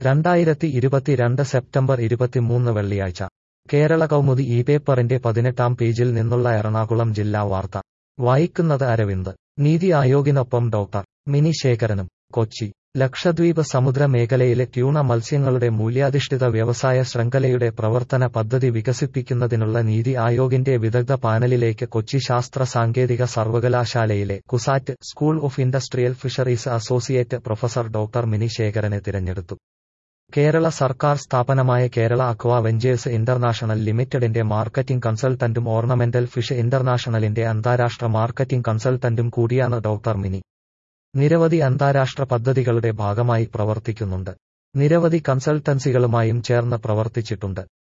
രണ്ടായിരത്തി ഇരുപത്തിരണ്ട് സെപ്റ്റംബർ ഇരുപത്തിമൂന്ന് വെള്ളിയാഴ്ച കേരള കൗമുദി ഈ പേപ്പറിന്റെ പതിനെട്ടാം പേജിൽ നിന്നുള്ള എറണാകുളം ജില്ലാ വാർത്ത വായിക്കുന്നത് അരവിന്ദ് നീതി ആയോഗിനൊപ്പം ഡോക്ടർ മിനി ശേഖരനും കൊച്ചി ലക്ഷദ്വീപ് സമുദ്ര മേഖലയിലെ ട്യൂണ മത്സ്യങ്ങളുടെ മൂല്യാധിഷ്ഠിത വ്യവസായ ശൃംഖലയുടെ പ്രവർത്തന പദ്ധതി വികസിപ്പിക്കുന്നതിനുള്ള നീതി ആയോഗിന്റെ വിദഗ്ധ പാനലിലേക്ക് കൊച്ചി ശാസ്ത്ര സാങ്കേതിക സർവകലാശാലയിലെ CUSAT school of industrial fisheries associate professor doctor Mini ശേഖരനെ തിരഞ്ഞെടുത്തു കേരള സർക്കാർ സ്ഥാപനമായ കേരള അക്വാ വെഞ്ചേഴ്സ് ഇന്റർനാഷണൽ ലിമിറ്റഡിന്റെ മാർക്കറ്റിംഗ് കൺസൾട്ടന്റും ഓർണമെന്റൽ ഫിഷ് ഇന്റർനാഷണലിന്റെ അന്താരാഷ്ട്ര മാർക്കറ്റിംഗ് കൺസൾട്ടന്റും കൂടിയാണ് ഡോക്ടർ മിനി നിരവധി അന്താരാഷ്ട്ര പദ്ധതികളുടെ ഭാഗമായി പ്രവർത്തിക്കുന്നുണ്ട് നിരവധി കൺസൾട്ടൻസികളുമായും ചേർന്ന് പ്രവർത്തിച്ചിട്ടുണ്ട്